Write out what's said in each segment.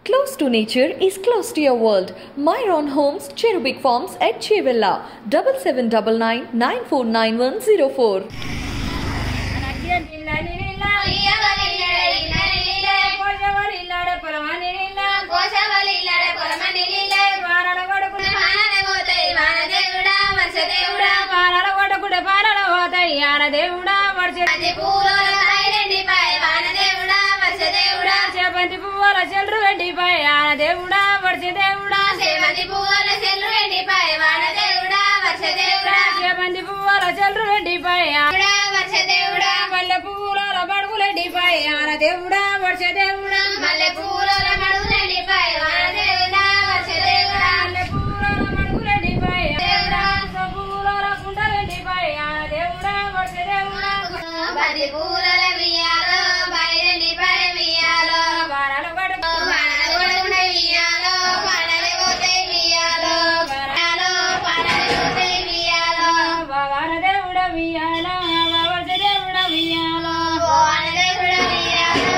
Close to nature is close to your world. Myron Homes, Cherubic Farms at Chevilla, 7799 949104. దేవుడా వర్ష చేపంతి పువ్వుల చెల్లు వెండిపాయ ఆన దేవుడా వర్ష దేవుడా చేపంతి పువ్వుల చెల్లు వెండిపాయ మల్లె పువ్వుల బడుగులు ఎండిపాయ ఆన దేవుడా వర్ష దేవుడా మల్లె పూల మడుగులు ఎండిపాయ వాన దేవుడా వర్ష దేవుడా మల్లె పువ్వుల బడుగులు ఎండిపాయ దేవుడా పువ్వుల కుండలు ఎండిపాయ ఆన దేవుడా వర్ష దేవుడా బంతి పూల వియాలో బయలండి పై వియాలో వారాలు గడుపు వానలు పడుకునే వియాలో వానలు పోతే వియాలో వియాలో వానలు పోతే వియాలో వాన దేవుడ వియాల వర్ష దేవుడ వియాల వాన దేవుడా వియాలో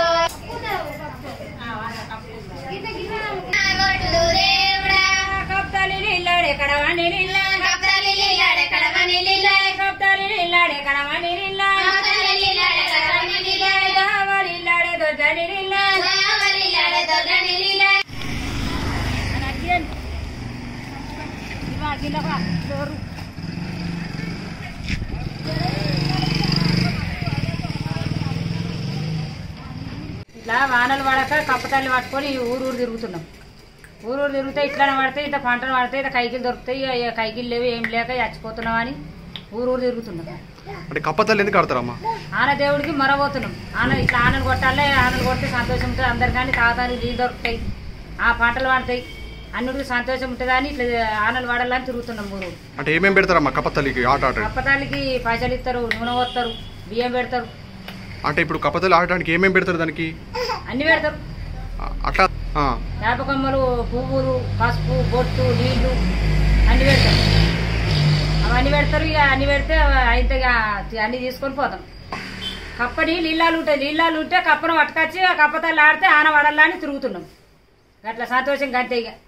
గొడ్డు దేవుడా కప్తాలి నిల్లాడే కడవాణి నిల్లా కప్రాలి లీలాడే కడమని లీలాడే కప్తాలి నిల్లాడే కడవాణి నిల్లా కప్రాలి లీలాడే కడమని లీలాడే దావాలి నిల్లాడే దొడ్డని నిల్లా దావలి లీలాడే దొడ్డని లీలాడే ఇట్లా వానలు పడక కప్పతల్లి పట్టుకొని ఈ ఊరు ఊరు తిరుగుతున్నాం ఊరు ఊరు తిరిగితే ఇట్లా పడితే ఇట్లా పంటలు పడితే ఇట్లా కైకిలు దొరుకుతాయి ఇక కైకిలు లేవు ఏం లేక చచ్చిపోతున్నాం అని ఊరు ఊరు తిరుగుతున్నాం అంటే కప్పతల్లి ఎందుకు ఆడతారమ్మా ఆన దేవుడికి మరబోతున్నాం ఆన ఇట్లా ఆనలు కొట్టాలి ఆనలు కొడితే సంతోషం ఉంటుంది అందరికీ తాగడానికి నీళ్ళు దొరుకుతాయి ఆ పంటలు పడతాయి అన్నిటికీ సంతోషం ఉంటుందని ఇట్లా ఆనలు పడాలని తిరుగుతున్నాం ఊరు అంటే ఏమేమి పెడతారమ్మా కప్పతల్లికి ఆట ఆట కప్పతాలకి పైసలు ఇస్తారు నూనె పోస్తారు బియ్యం పెడతారు అంటే ఇప్పుడు కప్పతల్లి ఆడటానికి ఏమేమి పెడతారు దానికి అన్ని పెడతారు ఆ, అట్లా ఆ, వేపకొమ్మలు పువ్వులు పసుపు బొట్టు నీళ్లు అన్ని పెడతారు అవన్నీ పెడతారు ఇక అన్ని పెడితే అయితే ఇక అన్ని తీసుకొని పోతాం కప్పని నీళ్ళాలు ఉంటాయి నీళ్ళాలు ఉంటే కప్పను పట్టుకొచ్చి ఆ కప్పతల్లి ఆడితే ఆన వడల్లా అని తిరుగుతున్నాం అట్లా సంతోషం కంటే ఇక